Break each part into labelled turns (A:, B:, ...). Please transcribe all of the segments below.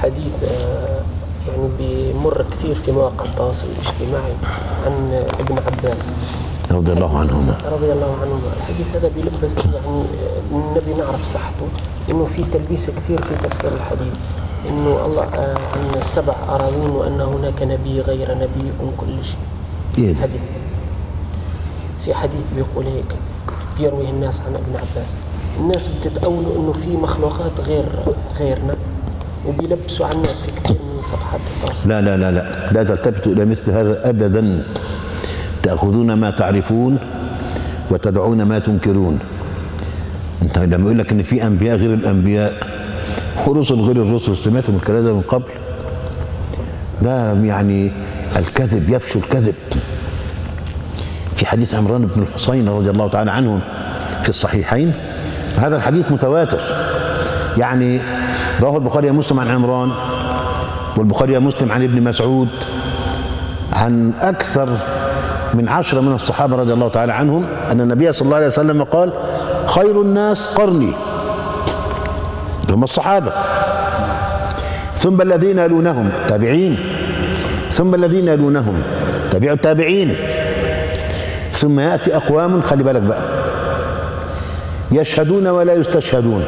A: حديث آه، يعني بيمر كثير في مواقع التواصل الاجتماعي عن ابن عباس
B: رضي الله عنهما
A: رضي الله عنهما الحديث هذا بيلبس يعني آه، النبي نعرف صحته انه في تلبيس كثير في تفسير الحديث انه الله آه، عن السبع اراضين وان هناك نبي غير نبيكم كل شيء
B: ايه ده؟
A: حديث في حديث بيقول هيك بيرويه الناس عن ابن عباس الناس بتتأولوا انه في مخلوقات غير غيرنا وبيلبسوا على الناس في كثير من صفحات التواصل
B: لا لا لا لا لا تلتفتوا الى مثل هذا ابدا تاخذون ما تعرفون وتدعون ما تنكرون انت لما يقول لك ان في انبياء غير الانبياء ورسل غير الرسل سمعتم الكلام ده من قبل ده يعني الكذب يفشو الكذب في حديث عمران بن الحصين رضي الله تعالى عنه في الصحيحين هذا الحديث متواتر يعني رواه البخاري ومسلم عن عمران والبخاري ومسلم عن ابن مسعود عن أكثر من عشرة من الصحابة رضي الله تعالى عنهم أن النبي صلى الله عليه وسلم قال خير الناس قرني هم الصحابة ثم الذين يلونهم التابعين ثم الذين يلونهم تابعوا التابعين ثم يأتي أقوام خلي بالك بقى يشهدون ولا يستشهدون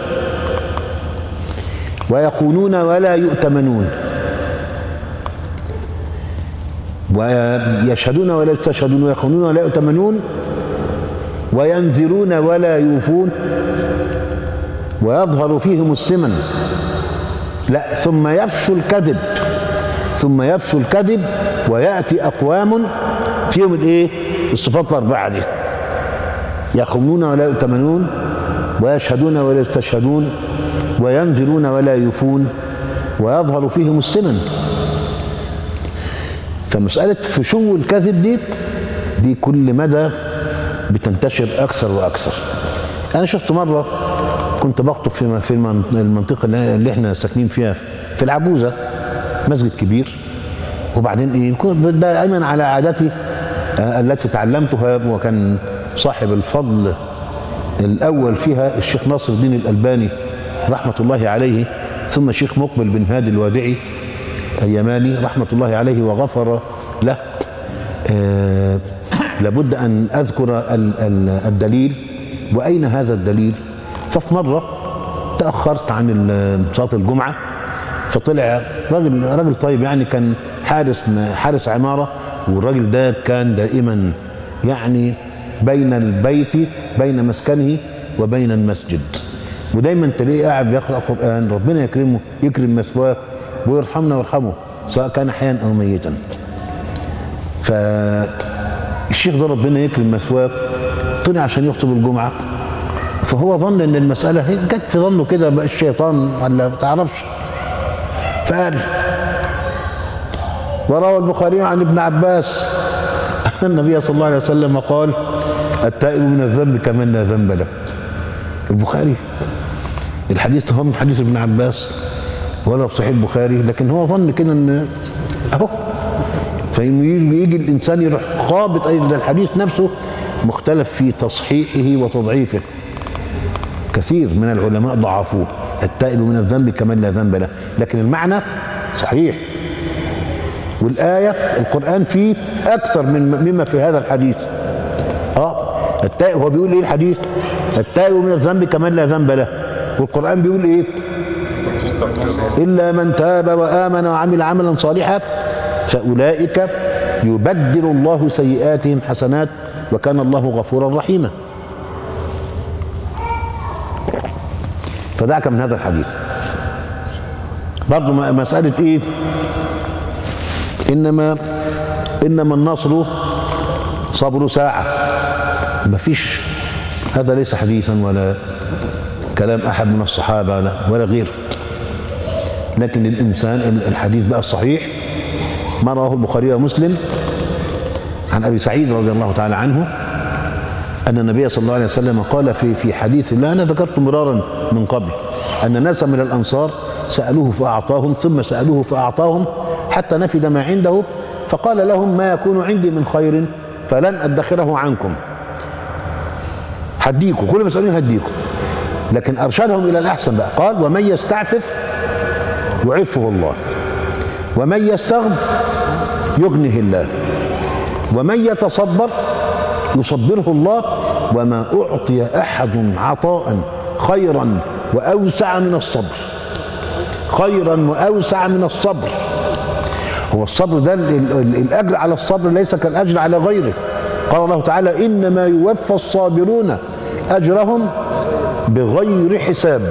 B: ويخونون ولا يؤتمنون ويشهدون ولا يستشهدون ويخونون ولا يؤتمنون وينذرون ولا يوفون ويظهر فيهم السمن لا ثم يفشو الكذب ثم يفشو الكذب ويأتي أقوام فيهم الإيه الصفات الأربعة دي يخونون ولا يؤتمنون ويشهدون ولا يستشهدون وينذرون ولا يوفون ويظهر فيهم السمن فمسألة فشو الكذب دي دي كل مدى بتنتشر أكثر وأكثر أنا شفت مرة كنت بخطب في في المنطقة اللي احنا ساكنين فيها في العجوزة مسجد كبير وبعدين ايه كنت دائما على عادتي آه، التي تعلمتها وكان صاحب الفضل الأول فيها الشيخ ناصر الدين الألباني رحمة الله عليه ثم الشيخ مقبل بن هادي الوادعي اليماني رحمة الله عليه وغفر له آه لابد أن أذكر ال- ال- الدليل وأين هذا الدليل ففي مرة تأخرت عن ال- صلاة الجمعة فطلع راجل راجل طيب يعني كان حارس حارس عمارة والراجل ده كان دائما يعني بين البيت بين مسكنه وبين المسجد ودايما تلاقيه قاعد بيقرا قران ربنا يكرمه يكرم مثواه ويرحمنا ويرحمه سواء كان حيا او ميتا فالشيخ ده ربنا يكرم مثواه طلع عشان يخطب الجمعه فهو ظن ان المساله هي جت في ظنه كده بقى الشيطان ولا ما تعرفش فقال وروى البخاري عن ابن عباس أن النبي صلى الله عليه وسلم قال التائب من الذنب كمن لا ذنب له البخاري الحديث هو من حديث ابن عباس ولا في صحيح البخاري لكن هو ظن كده ان اهو فيجي يجي الانسان يروح خابط اي ده الحديث نفسه مختلف في تصحيحه وتضعيفه كثير من العلماء ضعفوه التائب من الذنب كمن لا ذنب له لكن المعنى صحيح والآية القرآن فيه أكثر من مما في هذا الحديث اه التائب هو بيقول ايه الحديث التائب من الذنب كمن لا ذنب له والقرآن بيقول ايه إلا من تاب وآمن وعمل عملا صالحا فأولئك يبدل الله سيئاتهم حسنات وكان الله غفورا رحيما فدعك من هذا الحديث برضو م- مسألة ايه انما انما النصر صبر ساعة مفيش هذا ليس حديثا ولا كلام احد من الصحابة ولا, ولا غيره لكن الانسان الحديث بقى الصحيح ما رواه البخاري ومسلم عن ابي سعيد رضي الله تعالى عنه ان النبي صلى الله عليه وسلم قال في في حديث لا انا ذكرت مرارا من قبل ان ناسا من الانصار سالوه فاعطاهم ثم سالوه فاعطاهم حتى نفد ما عنده فقال لهم ما يكون عندي من خير فلن ادخره عنكم هديكم كل ما يسالوني هديكم لكن ارشدهم الى الاحسن بقى قال ومن يستعفف يعفه الله ومن يستغن يغنه الله ومن يتصبر يصبره الله وما أعطي أحد عطاء خيرا وأوسع من الصبر خيرا وأوسع من الصبر هو الصبر ده ال- ال- الأجر على الصبر ليس كالأجر على غيره قال الله تعالى إنما يوفى الصابرون أجرهم بغير حساب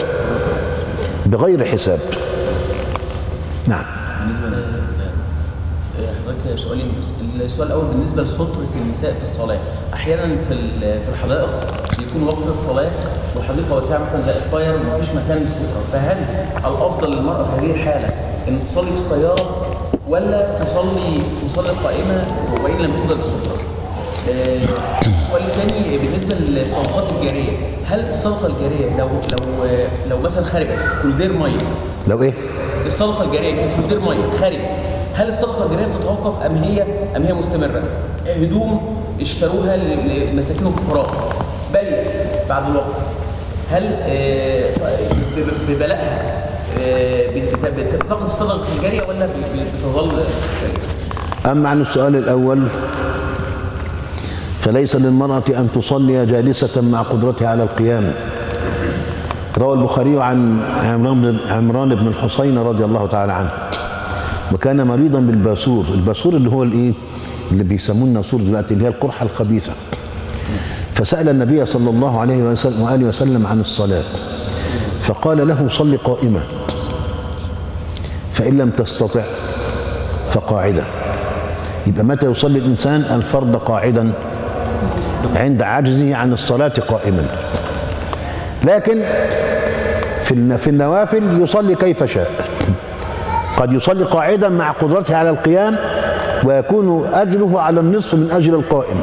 B: بغير حساب نعم
C: بالنسبه ل حضرتك سؤالين بس السؤال الاول بالنسبه لستره النساء في الصلاه احيانا في ال- في الحدائق بيكون وقت الصلاه وحديقه واسعه مثلا زي اسباير ومفيش مكان للستره فهل الافضل للمراه في هذه الحاله ان تصلي في السياره ولا تصلي تصلي قائمه وان لم توجد الستره؟ آه، السؤال الثاني بالنسبه للصدقات الجاريه هل الصدقه الجاريه لو لو لو مثلا خربت كولدير ميه
B: لو إيه
C: الصدقه الجاريه في كولدير ميه خارج هل الصدقه الجاريه بتتوقف ام هي ام هي مستمره؟ هدوم اشتروها ل- لمساكين الفقراء بلت بعد الوقت هل آه، ب- ب- ببلائها آه، بت- بت- بتقف الصدقه الجاريه ولا ب- ب- بتظل جارية؟
B: أما عن السؤال الأول فليس للمرأة أن تصلي جالسة مع قدرتها على القيام روى البخاري عن عمران بن, عمران بن الحصين رضي الله تعالى عنه وكان مريضا بالباسور الباسور اللي هو الايه اللي بيسموه الناسور دلوقتي اللي هي القرحة الخبيثة فسأل النبي صلى الله عليه وسلم وآله وسلم عن الصلاة فقال له صل قائمة فإن لم تستطع فقاعدة يبقى متى يصلي الإنسان الفرض قاعدا عند عجزه عن الصلاة قائما لكن في الن- في النوافل يصلي كيف شاء قد يصلي قاعدا مع قدرته على القيام ويكون أجره على النصف من أجر القائم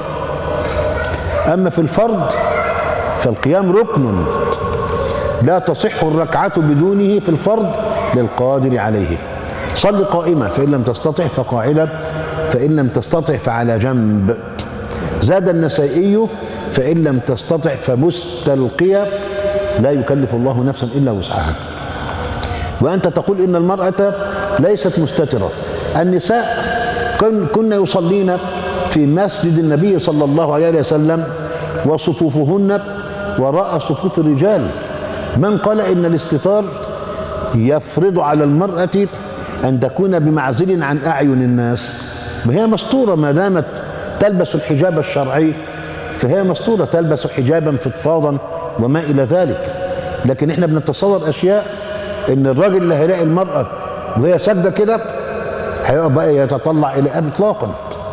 B: أما في الفرض فالقيام ركن لا تصح الركعة بدونه في الفرض للقادر عليه صل قائمة فإن لم تستطع فقاعدة فإن لم تستطع فعلى جنب زاد النسائي فإن لم تستطع فمستلقية لا يكلف الله نفسا إلا وسعها وأنت تقول إن المرأة ليست مستترة النساء كن كن يصلين في مسجد النبي صلى الله عليه وسلم وصفوفهن وراء صفوف الرجال من قال إن الاستتار يفرض على المرأة أن تكون بمعزل عن أعين الناس وهي مستورة ما دامت تلبس الحجاب الشرعي فهي مستورة تلبس حجابا فضفاضا وما إلى ذلك لكن احنا بنتصور أشياء إن الراجل اللي هيلاقي المرأة وهي ساجدة كده هيقعد بقى يتطلع إلى أب إطلاقا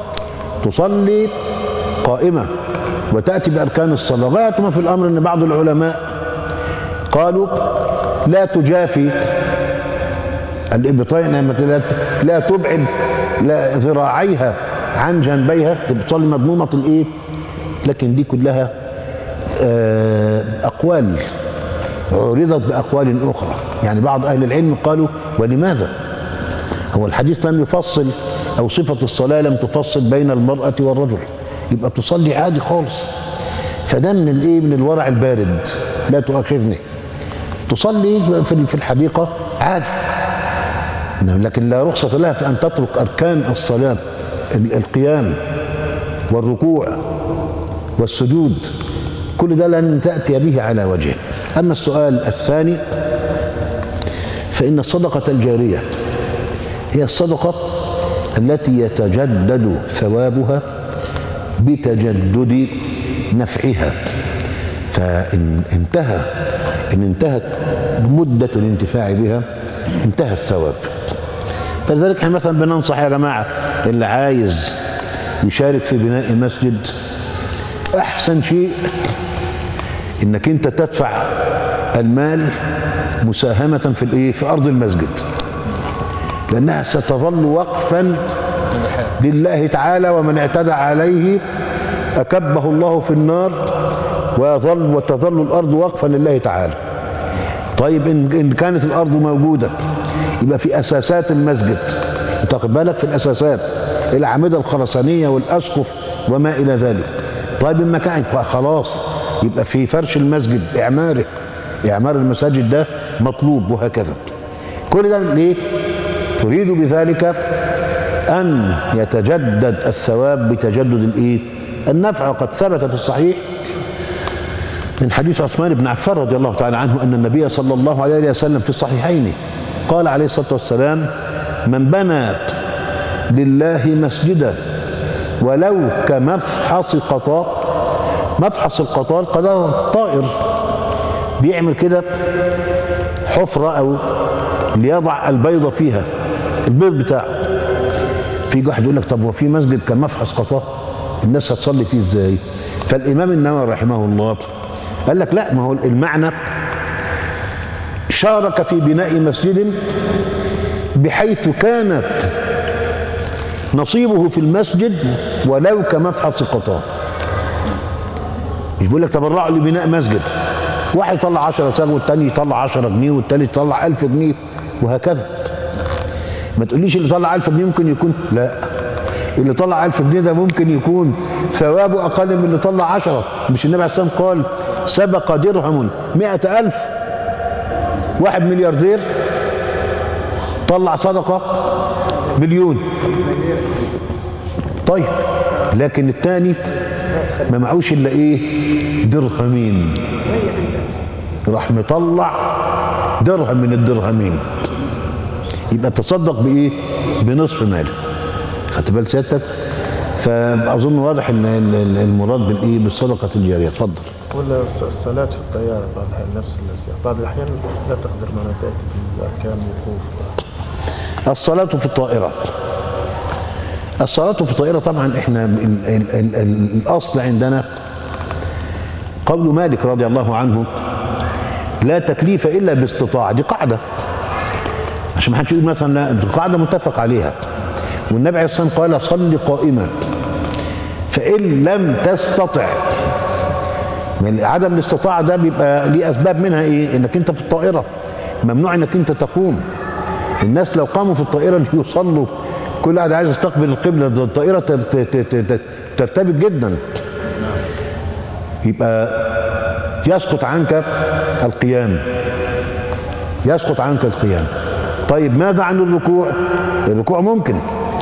B: تصلي قائمة وتأتي بأركان الصلاة غاية ما في الأمر أن بعض العلماء قالوا لا تجافي الإبطين لا لا تبعد لا ذراعيها عن جنبيها بتصلي مضمومة الإيه لكن دي كلها آه، أقوال عرضت بأقوال أخرى يعني بعض أهل العلم قالوا ولماذا هو الحديث لم يفصل أو صفة الصلاة لم تفصل بين المرأة والرجل يبقى تصلي عادي خالص فده من الايه من الورع البارد لا تؤاخذني تصلي في في الحديقة عادي لكن لا رخصة لها في أن تترك أركان الصلاة ال- القيام والركوع والسجود كل ده لن تأتي به على وجهه أما السؤال الثاني فإن الصدقة الجارية هي الصدقة التي يتجدد ثوابها بتجدد نفعها فإن انتهى إن انتهت مدة الانتفاع بها انتهى الثواب فلذلك احنا مثلا بننصح يا جماعة اللي عايز يشارك في بناء مسجد أحسن شيء إنك أنت تدفع المال مساهمة في الإيه في أرض المسجد لأنها ستظل وقفا لله تعالى ومن اعتدى عليه أكبه الله في النار ويظل وتظل الأرض وقفا لله تعالى طيب إن, إن كانت الأرض موجودة يبقى في أساسات المسجد تاخد بالك في الأساسات الأعمدة الخرسانية والأسقف وما إلى ذلك طيب المكان خلاص يبقى في فرش المسجد إعماره إعمار المساجد ده مطلوب وهكذا كل ده ليه تريد بذلك ان يتجدد الثواب بتجدد الايه النفع وقد ثبت في الصحيح من حديث عثمان بن عفان رضي الله تعالى عنه ان النبي صلى الله عليه وسلم في الصحيحين قال عليه الصلاه والسلام من بنى لله مسجدا ولو كمفحص قطاء مفحص القطار قدر طائر بيعمل كده حفرة أو ليضع البيضة فيها البيض بتاعه في واحد يقول لك طب هو في مسجد كان مفحص قطار الناس هتصلي فيه ازاي فالإمام النووي رحمه الله قال لك لا ما هو المعنى شارك في بناء مسجد بحيث كانت نصيبه في المسجد ولو كمفحص القطار مش بيقول لك تبرعوا لبناء مسجد واحد يطلع 10 سنه والتاني يطلع 10 جنيه والتالت يطلع 1000 جنيه وهكذا ما تقوليش اللي طلع 1000 جنيه ممكن يكون لا اللي طلع 1000 جنيه ده ممكن يكون ثوابه اقل من اللي طلع 10 مش النبي عليه الصلاه والسلام قال سبق درهم 100000 واحد ملياردير طلع صدقه مليون طيب لكن الثاني ما معوش الا ايه درهمين راح مطلع درهم من الدرهمين يبقى تصدق بايه بنصف ماله خدت بال سيادتك فاظن واضح ان المراد بالايه بالصدقه الجاريه اتفضل
D: ولا الصلاة في الطيارة بعض الأحيان نفس الأشياء بعض الأحيان لا تقدر ما تأتي بالأركان وقوف
B: الصلاة في الطائرة الصلاة في الطائرة طبعا احنا ال ال ال ال الأصل عندنا قول مالك رضي الله عنه لا تكليف إلا باستطاعة دي قاعدة عشان ما حدش يقول مثلا لا دي قاعدة متفق عليها والنبي عليه الصلاة والسلام قال صل قائما فإن لم تستطع من عدم الاستطاعة ده بيبقى ليه أسباب منها إيه؟ إنك أنت في الطائرة ممنوع إنك أنت تقوم الناس لو قاموا في الطائرة ليصلوا كل واحد عايز يستقبل القبلة ده الطائرة ترتبك جدا يبقى يسقط عنك القيام يسقط عنك القيام طيب ماذا عن الركوع الركوع ممكن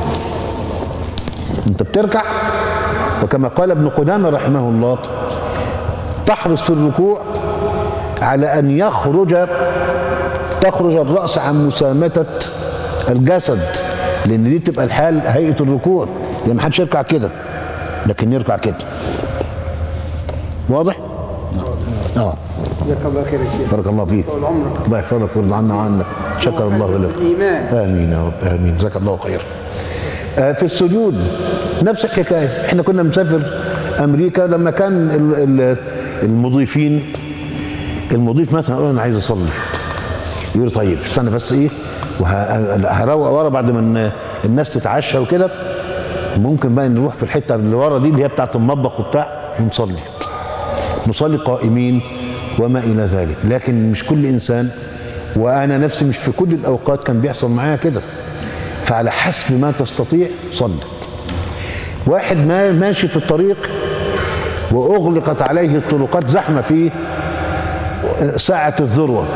B: انت بتركع وكما قال ابن قدامه رحمه الله تحرص في الركوع على ان يخرج تخرج الراس عن مسامته الجسد لان دي تبقى الحال هيئه الركوع يعني ما حدش يركع كده لكن يركع كده واضح اه
E: جزاك الله خير يا شيخ
B: بارك الله فيك
E: طول عمرك
B: الله يحفظك ويرضى عنا وعنك شكر الله لك
E: الإيمان
B: امين يا رب امين جزاك الله خير آه في السجود نفس الحكايه احنا كنا مسافر امريكا لما كان ال- ال- المضيفين المضيف مثلا يقول انا عايز اصلي يقول طيب استنى بس ايه وهروق ورا بعد ما الن- الناس تتعشى وكده ممكن بقى نروح في الحته اللي ورا دي اللي هي بتاعت المطبخ وبتاع ونصلي نصلي قائمين وما الى ذلك لكن مش كل انسان وانا نفسي مش في كل الاوقات كان بيحصل معايا كده فعلى حسب ما تستطيع صلي واحد ما ماشي في الطريق واغلقت عليه الطرقات زحمه في ساعه الذروه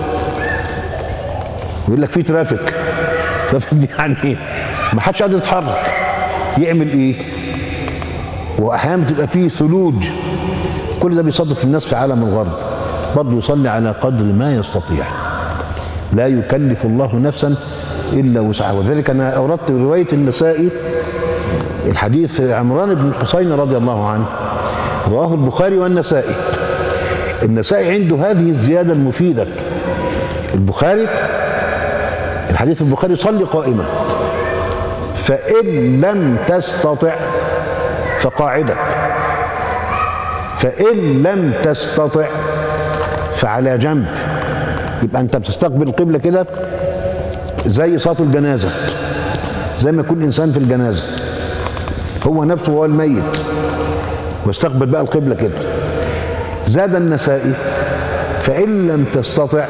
B: يقول لك في ترافيك ترافيك دي يعني ايه ما حدش قادر يتحرك يعمل ايه واحيانا بتبقى فيه ثلوج كل ده بيصادف الناس في عالم الغرب برضه يصلي على قدر ما يستطيع لا يكلف الله نفسا الا وسعها وذلك انا اوردت روايه النسائي الحديث عمران بن الحسين رضي الله عنه رواه البخاري والنسائي النسائي عنده هذه الزياده المفيده البخاري الحديث البخاري صلي قائما فإن لم تستطع فقاعدة فإن لم تستطع فعلى جنب يبقى أنت بتستقبل القبلة كده زي صلاة الجنازة زي ما يكون إنسان في الجنازة هو نفسه هو الميت واستقبل بقى القبلة كده زاد النسائي فإن لم تستطع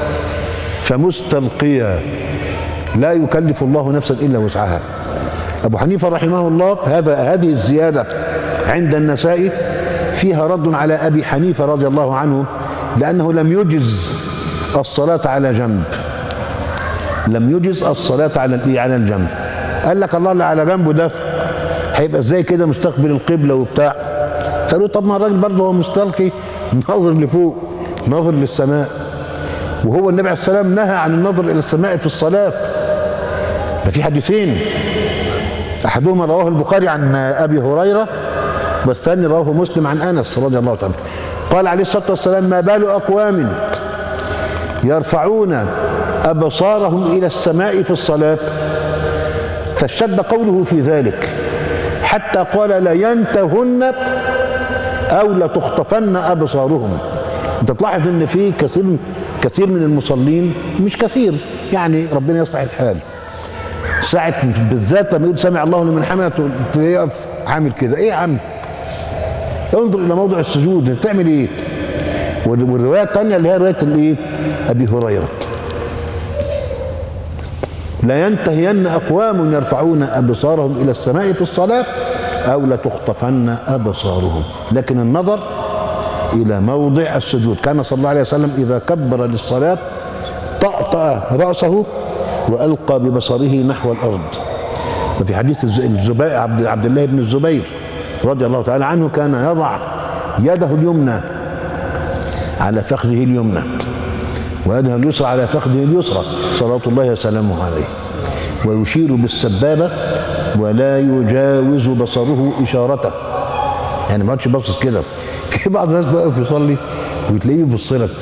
B: فمستلقيا لا يكلف الله نفسا الا وسعها ابو حنيفه رحمه الله هذا هذه الزياده عند النسائي فيها رد على ابي حنيفه رضي الله عنه لانه لم يجز الصلاه على جنب لم يجز الصلاة على الإيه؟ على الجنب قال لك الله اللي على جنبه ده هيبقى ازاي كده مستقبل القبلة وبتاع فقالوا طب ما الراجل برضه هو مستلقي ناظر لفوق ناظر للسماء وهو النبي عليه السلام نهى عن النظر إلى السماء في الصلاة ده في حديثين احدهما رواه البخاري عن ابي هريره والثاني رواه مسلم عن انس رضي الله تعالى عنه. قال عليه الصلاه والسلام ما بال اقوام يرفعون ابصارهم الى السماء في الصلاه فاشتد قوله في ذلك حتى قال لينتهن او لتخطفن ابصارهم انت تلاحظ ان في كثير كثير من المصلين مش كثير يعني ربنا يصلح الحال ساعة بالذات لما يقول سمع الله لمن حمده يقف عامل كده ايه يا عم انظر الى موضع السجود بتعمل ايه وال- والروايه الثانيه اللي هي روايه الايه ابي هريره لا ينتهين اقوام يرفعون ابصارهم الى السماء في الصلاه او لتخطفن ابصارهم لكن النظر الى موضع السجود كان صلى الله عليه وسلم اذا كبر للصلاه طأطأ راسه والقى ببصره نحو الارض وفي حديث الز- الزبير عبد عبد الله بن الزبير رضي الله تعالى عنه كان يضع يده اليمنى على فخذه اليمنى ويده اليسرى على فخذه اليسرى صلوات الله وسلامه عليه ويشير بالسبابه ولا يجاوز بصره اشارته يعني ما يقعدش باصص كده في بعض الناس بقى يصلي وتلاقيه بيبص لك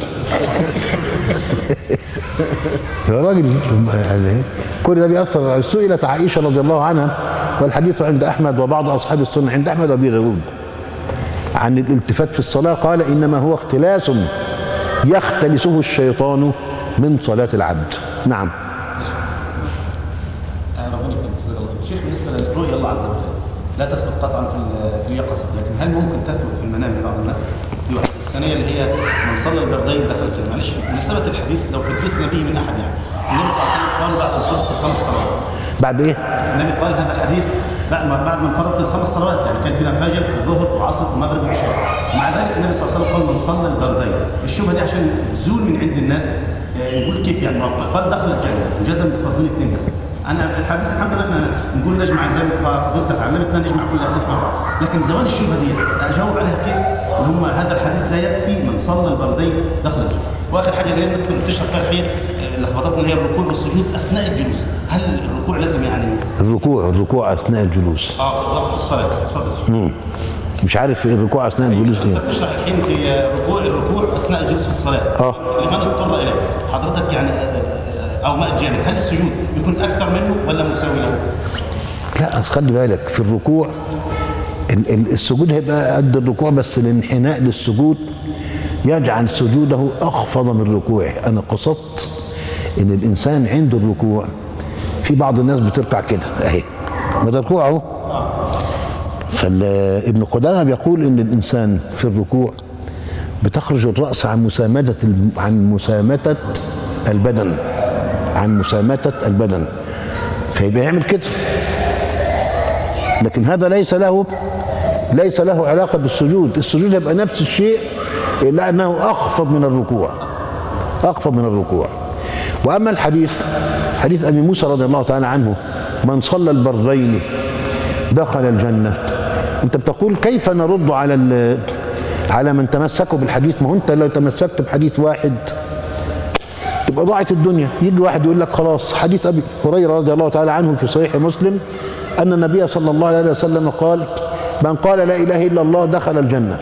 B: يا راجل يعني كل ده بيأثر سئلت عائشة رضي الله عنها والحديث عند أحمد وبعض أصحاب السنة عند أحمد وأبي داود عن الالتفات في الصلاة قال إنما هو اختلاس يختلسه الشيطان من صلاة العبد نعم
E: آه، ربنا يكرمك جزاك الله خير. شيخ بالنسبه لرؤيا الله عز وجل لا تثبت قطعا في ال- في اليقظه لكن هل ممكن تثبت في المنام لبعض الناس؟ دي واحده الثانيه اللي هي من صلى البردين دخل الجنه معلش من ثبت الحديث لو حدثنا به من احد يعني النبي صلى الله عليه وسلم قال بعد الفرض الخمس صلوات
B: بعد إيه؟
E: النبي قال هذا الحديث بعد ما بعد ما فرضت الخمس صلوات يعني كان فينا فجر وظهر وعصر ومغرب وعشاء مع ذلك النبي صلى الله عليه وسلم قال من صلى البردين الشبهه دي عشان تزول من عند الناس آه، يقول كيف يعني ما قال دخل الجنه وجزم بفرضين اثنين بس انا في الحديث الحمد لله احنا نقول نجمع زي ما فضيلتك علمتنا نجمع كل الاحاديث مع بعض لكن زوال الشبهه دي اجاوب عليها كيف؟ ان هم هذا الحديث لا يكفي من صلى البردين دخل الجنه واخر حاجه اللي هي تشرح فيها الحين آه، لخبطتنا اللي هي الركوع والسجود اثناء الجلوس هل الركوع لازم يعني
B: الركوع الركوع أثناء الجلوس
E: اه وقت الصلاه اتفضل
B: مم. مش عارف إيه الركوع أثناء الجلوس إيه
E: انت بتشرح الحين في ركوع الركوع اثناء الجلوس في الصلاه
B: آه.
E: لمن اضطر اليه حضرتك يعني آه، آه، او ماء جامد هل السجود يكون اكثر منه ولا مساوي له؟
B: لا أصل خلي بالك في الركوع ال- ال- السجود هيبقى قد الركوع بس الانحناء للسجود يجعل سجوده أخفض من ركوعه أنا قصدت إن الإنسان عند الركوع في بعض الناس بتركع كده أهي ما ده ركوع أهو فابن قدامة بيقول إن الإنسان في الركوع بتخرج الرأس عن مسامدة الم- عن مسامتة البدن عن مسامتة البدن فيبقى يعمل كده لكن هذا ليس له ليس له علاقة بالسجود السجود يبقى نفس الشيء إلا أنه أخفض من الركوع أخفض من الركوع وأما الحديث حديث أبي موسى رضي الله تعالى عنه من صلى البردين دخل الجنة أنت بتقول كيف نرد على ال- على من تمسكوا بالحديث ما هو أنت لو تمسكت بحديث واحد تبقى ضاعت الدنيا يجي واحد يقول لك خلاص حديث ابي هريره رضي الله تعالى عنه في صحيح مسلم ان النبي صلى الله عليه وسلم قال من قال لا اله الا الله دخل الجنه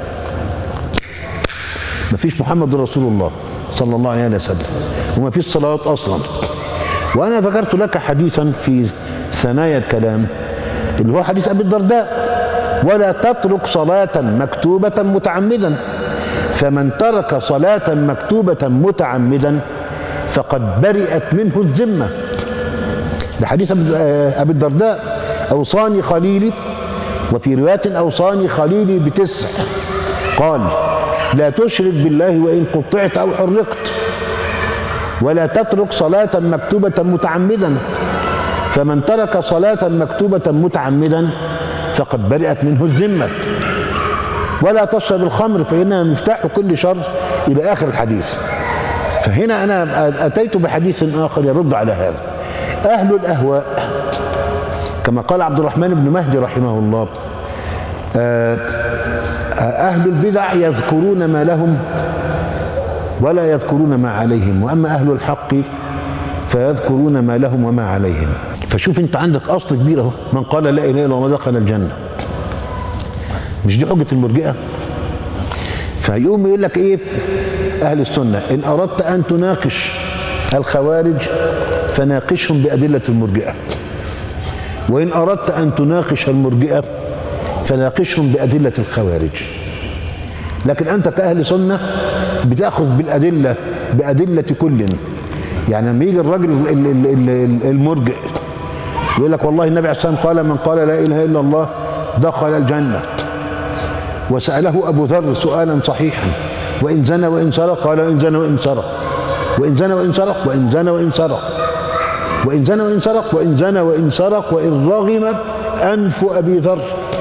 B: ما فيش محمد رسول الله صلى الله عليه وسلم وما فيش صلوات اصلا وانا ذكرت لك حديثا في ثنايا الكلام اللي هو حديث ابي الدرداء ولا تترك صلاه مكتوبه متعمدا فمن ترك صلاه مكتوبه متعمدا فقد برئت منه الذمه ده حديث أبي- آه، ابي الدرداء اوصاني خليلي وفي روايه اوصاني خليلي بتسع قال لا تشرك بالله وان قطعت او حرقت ولا تترك صلاة مكتوبة متعمدا فمن ترك صلاة مكتوبة متعمدا فقد برئت منه الذمة ولا تشرب الخمر فإنها مفتاح كل شر إلى آخر الحديث فهنا انا اتيت بحديث اخر يرد على هذا اهل الاهواء كما قال عبد الرحمن بن مهدي رحمه الله آه، اهل البدع يذكرون ما لهم ولا يذكرون ما عليهم واما اهل الحق فيذكرون ما لهم وما عليهم فشوف انت عندك اصل كبير اهو من قال لا اله الا الله دخل الجنه مش دي حجه المرجئه فيقوم يقول لك ايه اهل السنه ان اردت ان تناقش الخوارج فناقشهم بادله المرجئه وان اردت ان تناقش المرجئه فناقشهم بادله الخوارج لكن انت كاهل سنه بتاخذ بالادله بادله كل يعني لما يجي الراجل ال- ال- ال- ال- المرجئ يقول لك والله النبي عليه الصلاه والسلام قال من قال لا اله الا الله دخل الجنه وسأله أبو ذر سؤالا صحيحا وإن زنى وإن سرق قال وإن زنى وإن سرق وإن زنى وإن سرق وإن زنى وإن سرق وإن زنى وإن سرق وإن زنى وإن سرق وإن رغم أنف أبي ذر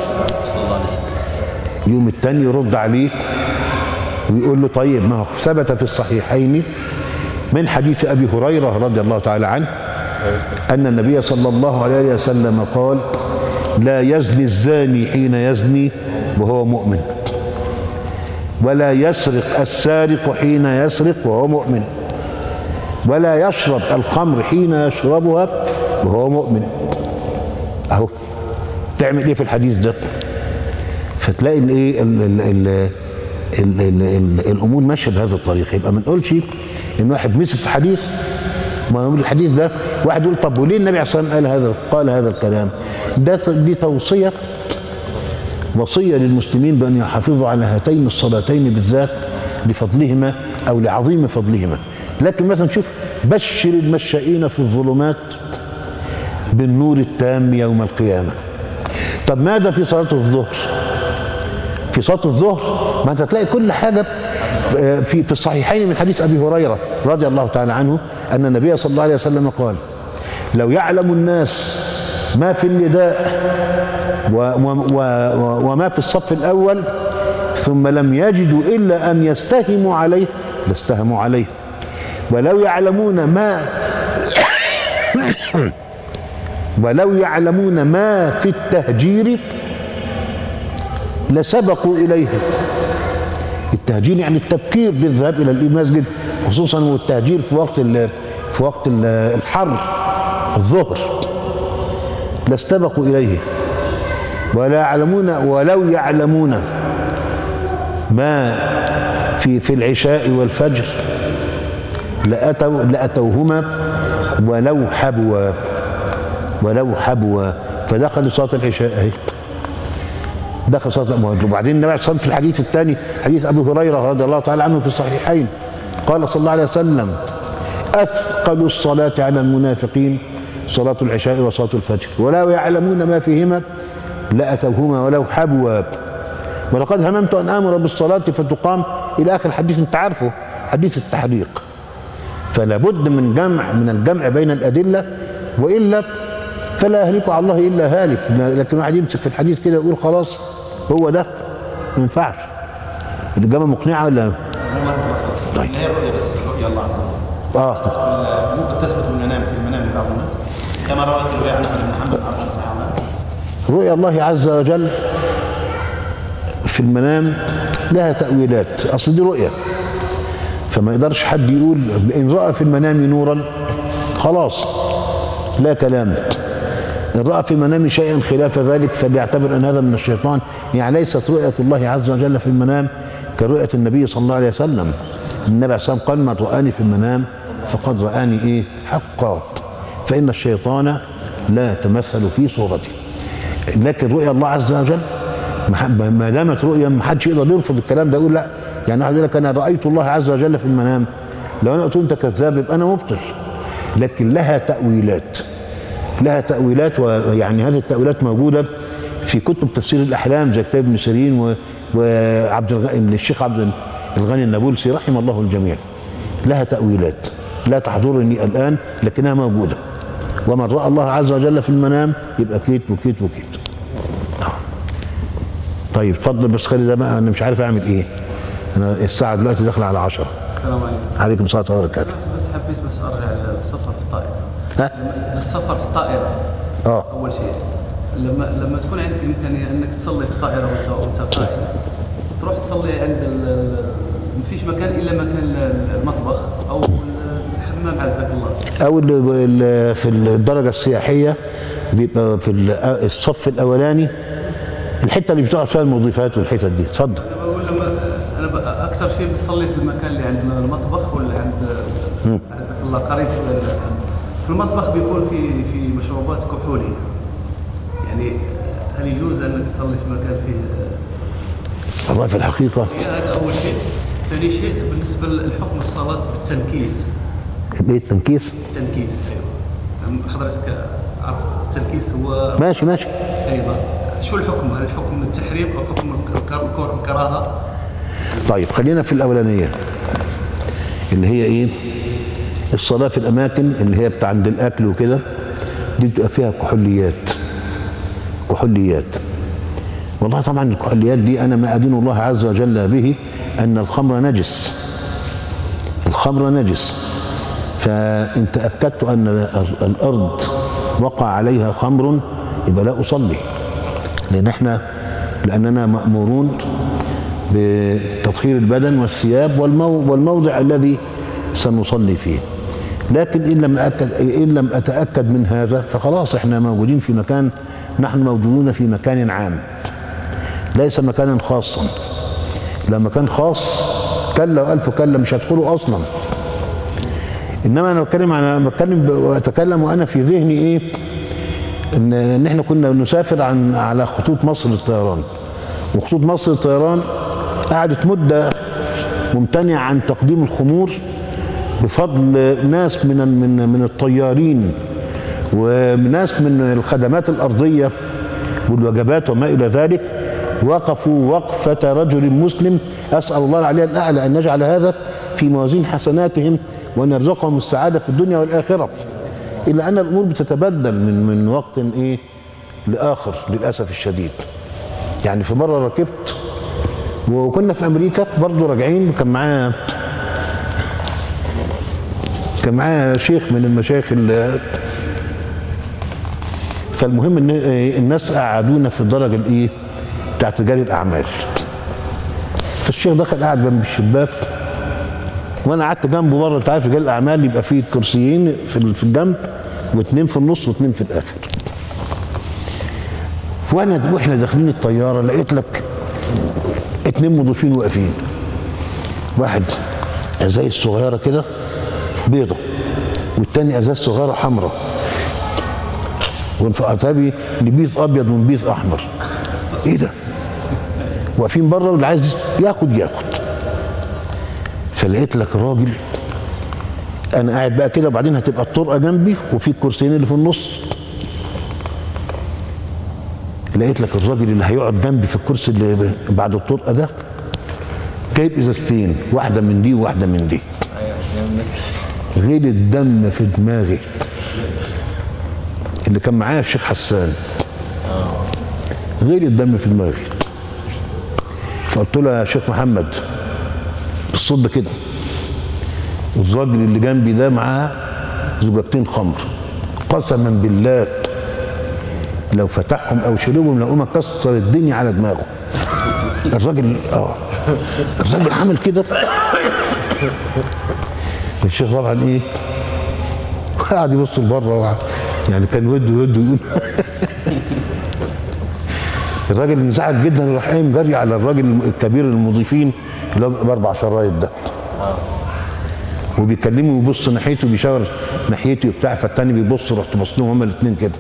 B: يوم التاني يرد عليه ويقول له طيب ما هو ثبت في الصحيحين من حديث أبي هريرة رضي الله تعالى عنه أن النبي صلى الله عليه وسلم قال لا يزني الزاني حين يزني وهو مؤمن ولا يسرق السارق حين يسرق وهو مؤمن ولا يشرب الخمر حين يشربها وهو مؤمن اهو تعمل ايه في الحديث ده فتلاقي الايه ال- ال- ال- ال- ال- ال- الامور ماشيه بهذا الطريق يبقى ما نقولش ان واحد مسك في حديث ما هو الحديث ده واحد يقول طب وليه النبي عليه الصلاه والسلام قال هذا قال هذا الكلام ده دي توصيه وصيه للمسلمين بان يحافظوا على هاتين الصلاتين بالذات لفضلهما او لعظيم فضلهما لكن مثلا شوف بشر المشائين في الظلمات بالنور التام يوم القيامه طب ماذا في صلاه الظهر في صلاه الظهر ما انت تلاقي كل حاجه في في الصحيحين من حديث ابي هريره رضي الله تعالى عنه ان النبي صلى الله عليه وسلم قال لو يعلم الناس ما في النداء و و و وما في الصف الاول ثم لم يجدوا الا ان يستهموا عليه لاستهموا عليه ولو يعلمون ما ولو يعلمون ما في التهجير لسبقوا اليه التهجير يعني التبكير بالذهاب الى المسجد خصوصا والتهجير في وقت ال في وقت ال الحر الظهر لاستبقوا اليه ولا يعلمون ولو يعلمون ما في في العشاء والفجر لأتوا لأتوهما ولو حبوا ولو حبوا فدخل صلاة العشاء اهي دخل صلاة المهاجر وبعدين النبي عليه الصلاة والسلام في الحديث الثاني حديث أبي هريرة رضي الله تعالى عنه في الصحيحين قال صلى الله عليه وسلم أثقل الصلاة على المنافقين صلاة العشاء وصلاة الفجر ولا يعلمون ما فيهما لأتوهما ولو حبوا ولقد هممت أن آمر بالصلاة فتقام إلى آخر الحديث أنت عارفه حديث التحريق فلا بد من جمع من الجمع بين الأدلة وإلا فلا يهلك على الله إلا هالك لكن واحد يمسك في الحديث كده يقول خلاص هو ده ما ينفعش الإجابة مقنعة ولا
E: طيب. هي الرؤية بس رؤية الله عز وجل
B: آه
E: ممكن تثبت من المنام في المنام لبعض الناس كما روت الرواية عن أحمد بن محمد عن الصحابة
B: رؤيا الله عز وجل في المنام لها تأويلات أصل دي رؤية فما يقدرش حد يقول إن رأى في المنام نورا خلاص لا كلام إن رأى في المنام شيئا خلاف ذلك فليعتبر أن هذا من الشيطان يعني ليست رؤية الله عز وجل في المنام كرؤية النبي صلى الله عليه وسلم النبي عليه الصلاة والسلام قال من رآني في المنام فقد رآني إيه حقا فإن الشيطان لا يتمثل في صورته لكن رؤيا الله عز وجل ما دامت رؤيا ما حدش يقدر يرفض الكلام ده يقول لا يعني واحد يقول لك انا رايت الله عز وجل في المنام لو انا قلت انت كذاب يبقى انا مبطل لكن لها تاويلات لها تاويلات ويعني هذه التاويلات موجوده في كتب تفسير الاحلام زي كتاب ابن سيرين و- وعبد الغني الشيخ عبد الغني النابلسي رحم الله الجميع لها تاويلات لا تحضرني الان لكنها موجوده ومن راى الله عز وجل في المنام يبقى كيت وكيت وكيت طيب اتفضل بس خلي ده بقى انا مش عارف اعمل ايه انا الساعه دلوقتي داخله على عشرة
F: السلام عليكم
B: عليكم الصلاه والبركاته
F: بس حبيت بس ارجع للسفر في الطائره
B: ها
F: للسفر في الطائره
B: اه
F: اول شيء لما لما تكون عندك امكانيه انك تصلي في الطائره وانت وانت قائم تروح تصلي عند ال- ال- ما فيش مكان الا مكان المطبخ او الحمام عزك الله
B: او ال- ال- في الدرجه السياحيه بيبقى في ال- الصف الاولاني الحته اللي بتقعد فيها المضيفات والحتت دي اتفضل
F: انا بقول لما انا بقى اكثر شيء بصلي في المكان اللي عند المطبخ ولا عند عزك الله قريب شوي في المطبخ بيكون في في مشروبات كحوليه يعني هل يجوز انك تصلي في مكان فيه
B: والله في الحقيقه
F: هذا اول شيء ثاني شيء بالنسبه لحكم الصلاه بالتنكيس
B: ايه التنكيس
F: التنكيس ايوه حضرتك عارف التنكيس هو
B: ماشي ماشي
F: ايضا شو الحكم هل الحكم التحريم او حكم الك- الك- الكراهه
B: طيب خلينا في الاولانيه اللي هي ايه الصلاه في الاماكن اللي هي بتاع عند الاكل وكده دي بتبقى فيها كحوليات كحوليات والله طبعا الكحوليات دي انا ما ادين الله عز وجل به ان الخمر نجس الخمر نجس فان تاكدت ان ال- الارض وقع عليها خمر يبقى لا اصلي لان احنا لاننا مامورون بتطهير البدن والثياب والمو والموضع الذي سنصلي فيه لكن ان لم أكد ان لم اتاكد من هذا فخلاص احنا موجودين في مكان نحن موجودون في مكان عام ليس مكانا خاصا لا مكان خاص كلا والف كلا مش هدخله اصلا انما انا بتكلم عن بتكلم واتكلم وانا في ذهني ايه ان ان احنا كنا نسافر عن على خطوط مصر للطيران وخطوط مصر للطيران قعدت مده ممتنعه عن تقديم الخمور بفضل ناس من من من الطيارين وناس من الخدمات الارضيه والوجبات وما الى ذلك وقفوا وقفه رجل مسلم اسال الله العلي الاعلى ان نجعل هذا في موازين حسناتهم وان يرزقهم السعاده في الدنيا والاخره الا ان الامور بتتبدل من من وقت ايه لاخر للاسف الشديد يعني في مره ركبت وكنا في امريكا برضه راجعين وكان معايا كان معايا شيخ من المشايخ ال- فالمهم ان إيه الناس قعدونا في الدرجه الايه بتاعت رجال الاعمال فالشيخ دخل قعد جنب الشباك وانا قعدت جنبه بره انت عارف رجال الاعمال يبقى فيه كرسيين في ال- في الجنب واثنين في النص واثنين في الاخر وانا واحنا داخلين الطياره لقيت لك اتنين مضيفين واقفين واحد ازايز صغيره كده بيضه والتاني ازاز صغيره حمراء وانفقتها نبيذ ابيض ونبيذ احمر ايه ده واقفين بره واللي عايز ياخد ياخد فلقيت لك راجل انا قاعد بقى كده وبعدين هتبقى الطرقه جنبي وفي الكرسيين اللي في النص لقيت لك الراجل اللي هيقعد جنبي في الكرسي اللي بعد الطرقه ده جايب ازازتين واحده من دي وواحده من دي غير الدم في دماغي اللي كان معايا الشيخ حسان غير الدم في دماغي فقلت له يا شيخ محمد بالصوت ده كده والراجل اللي جنبي ده معاه زجاجتين خمر قسما بالله لو فتحهم او شربهم لقوم كسر الدنيا على دماغه الراجل اه الراجل عمل كده الشيخ طبعا ايه قاعد يبص لبره وقعد- يعني كان وده وده يقول الراجل انزعج جدا وراح قايم جري على الراجل الكبير المضيفين اللي هو باربع شرايط ده وبيكلمه ويبص ناحيته بيشاور ناحيتي وبتاع فالتاني بيبص رحت بص لهم هما الاثنين كده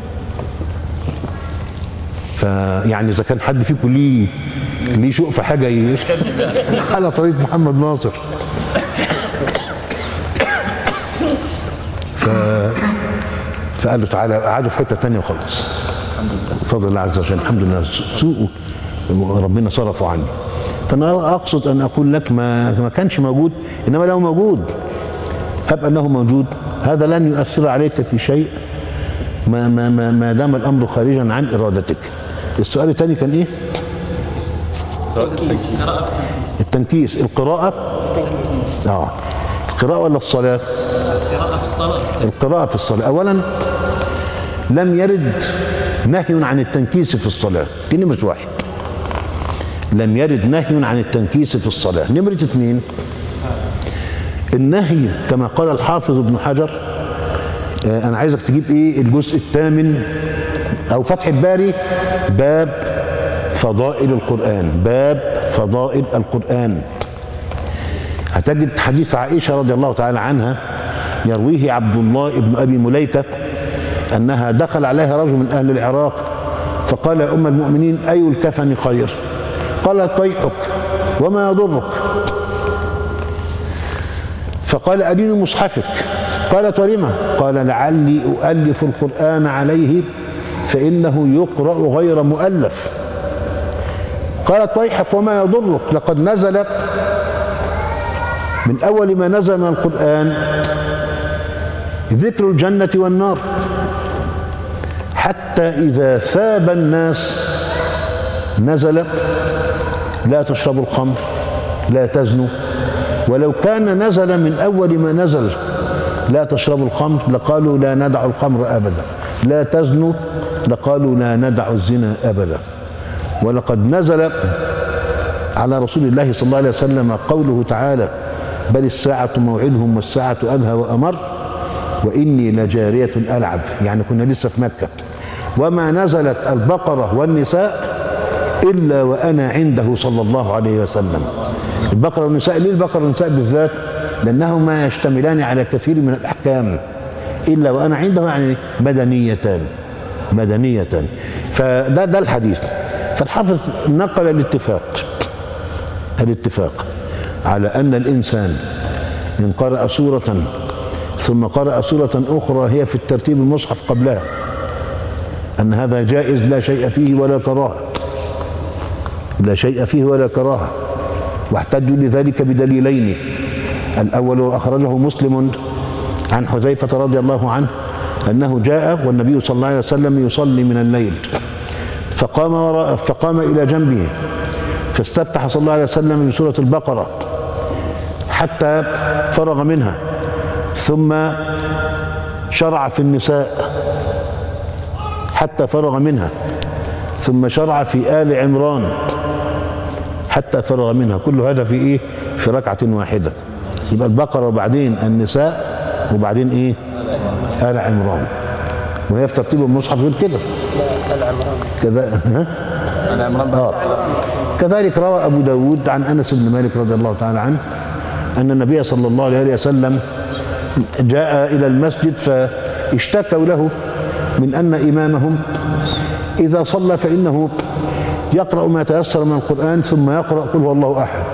B: فيعني اذا كان حد فيكم ليه ليه شوق في حاجه ي- على طريقه محمد ناصر ف فقال له تعالى قعدوا في حته تانية وخلاص بفضل الله عز وجل الحمد لله سوء ربنا صرفه عني فانا اقصد ان اقول لك ما ما كانش موجود انما لو موجود هب انه موجود هذا لن يؤثر عليك في شيء ما ما ما, ما دام الامر خارجا عن ارادتك السؤال الثاني كان ايه التنكيس القراءه اه القراءة ولا الصلاة؟
F: القراءة في الصلاة
B: القراءة في الصلاة أولا لم يرد نهي عن التنكيس في الصلاة دي نمرة واحد لم يرد نهي عن التنكيس في الصلاة نمرة اثنين النهي كما قال الحافظ ابن حجر آه، أنا عايزك تجيب إيه الجزء الثامن أو فتح الباري باب فضائل القرآن باب فضائل القرآن هتجد حديث عائشة رضي الله تعالى عنها يرويه عبد الله بن أبي مليكة أنها دخل عليها رجل من أهل العراق فقال يا أم المؤمنين أي الكفن خير قالت طيحك وما يضرك فقال أدين مصحفك قالت ولم قال لعلي أؤلف القرآن عليه فإنه يقرأ غير مؤلف قالت ويحك وما يضرك لقد نزل من أول ما نزل من القرآن ذكر الجنة والنار حتى إذا ثاب الناس نزل لا تشربوا الخمر لا تزنوا ولو كان نزل من أول ما نزل لا تشربوا الخمر لقالوا لا ندع الخمر أبدا لا تزنوا لقالوا لا ندع الزنا أبدا ولقد نزل على رسول الله صلى الله عليه وسلم قوله تعالى بل الساعة موعدهم والساعة أدهى وأمر وإني لجارية ألعب يعني كنا لسه في مكة وما نزلت البقرة والنساء إلا وأنا عنده صلى الله عليه وسلم البقرة والنساء ليه البقرة والنساء بالذات لأنهما يشتملان على كثير من الأحكام إلا وأنا عنده يعني مدنيتان مدنيتان فده ده الحديث فالحافظ نقل الاتفاق الاتفاق على أن الإنسان إن قرأ سورة ثم قرأ سورة أخرى هي في الترتيب المصحف قبلها أن هذا جائز لا شيء فيه ولا كراهة لا شيء فيه ولا كراهة واحتجوا لذلك بدليلين الأول أخرجه مسلم عن حذيفة رضي الله عنه أنه جاء والنبي صلى الله عليه وسلم يصلي من الليل فقام وراء فقام إلى جنبه فاستفتح صلى الله عليه وسلم بسورة البقرة حتى فرغ منها ثم شرع في النساء حتى فرغ منها ثم شرع في آل عمران حتى فرغ منها كل هذا في ايه في ركعة واحدة يبقى البقرة وبعدين النساء وبعدين ايه آل عمران وهي في ترتيب المصحف غير كده كذا ها آه. كذلك روى أبو داود عن أنس بن مالك رضي الله تعالى عنه أن النبي صلى الله عليه وسلم جاء إلى المسجد فاشتكوا له من أن إمامهم إذا صلى فإنه يقرأ ما تيسر من القرآن ثم يقرأ قل هو الله أحد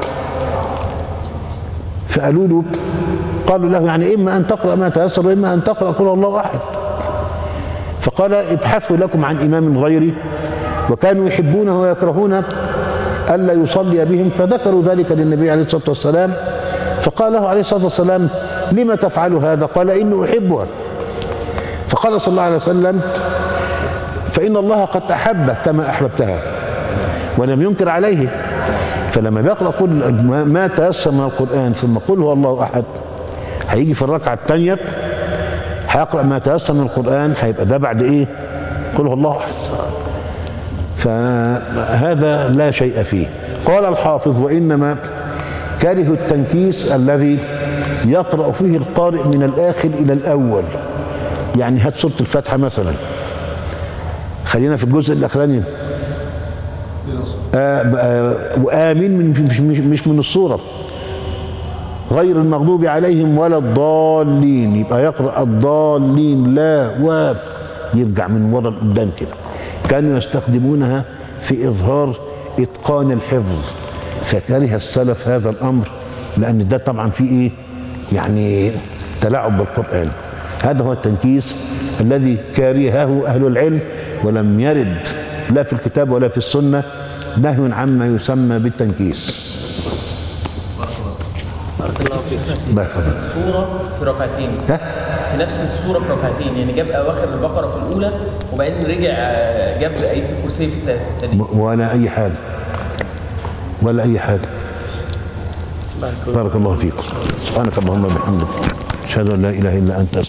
B: فقالوا له قالوا له يعني إما أن تقرأ ما تيسر وإما أن تقرأ قل هو الله أحد فقال ابحثوا لكم عن إمام غيري وكانوا يحبونه ويكرهون ألا يصلي بهم فذكروا ذلك للنبي عليه الصلاة والسلام فقال له عليه الصلاة والسلام لما تفعل هذا قال إني أحبها فقال صلى الله عليه وسلم فإن الله قد أحبك كما أحببتها ولم ينكر عليه فلما بيقرأ كل ما تيسر من القرآن ثم قل هو الله أحد هيجي في الركعة الثانية هيقرأ ما تيسر من القرآن هيبقى ده بعد إيه؟ قل هو الله أحد فهذا لا شيء فيه قال الحافظ وإنما كره التنكيس الذي يقرأ فيه القارئ من الآخر إلى الأول يعني هات سورة الفاتحة مثلا خلينا في الجزء الأخراني آه آه وآمين من مش, مش, مش من الصورة غير المغضوب عليهم ولا الضالين يبقى يقرأ الضالين لا و يرجع من ورا لقدام كده كانوا يستخدمونها في إظهار إتقان الحفظ فكره السلف هذا الأمر لأن ده طبعا فيه إيه يعني تلاعب بالقرآن هذا هو التنكيس الذي كرهه أهل العلم ولم يرد لا في الكتاب ولا في السنة نهي عما يسمى بالتنكيس الله يحفظك.
C: سورة في ركعتين
B: ها؟
C: في نفس السورة في ركعتين يعني جاب أواخر البقرة في الأولى وبعدين رجع آه، جاب آية الكرسي في الت- في الثانية
B: ولا أي حاجة ولا أي حاجة
A: بارك الله
B: بارك الله فيكم سبحانك اللهم وبحمدك اشهد ان لا اله الا انت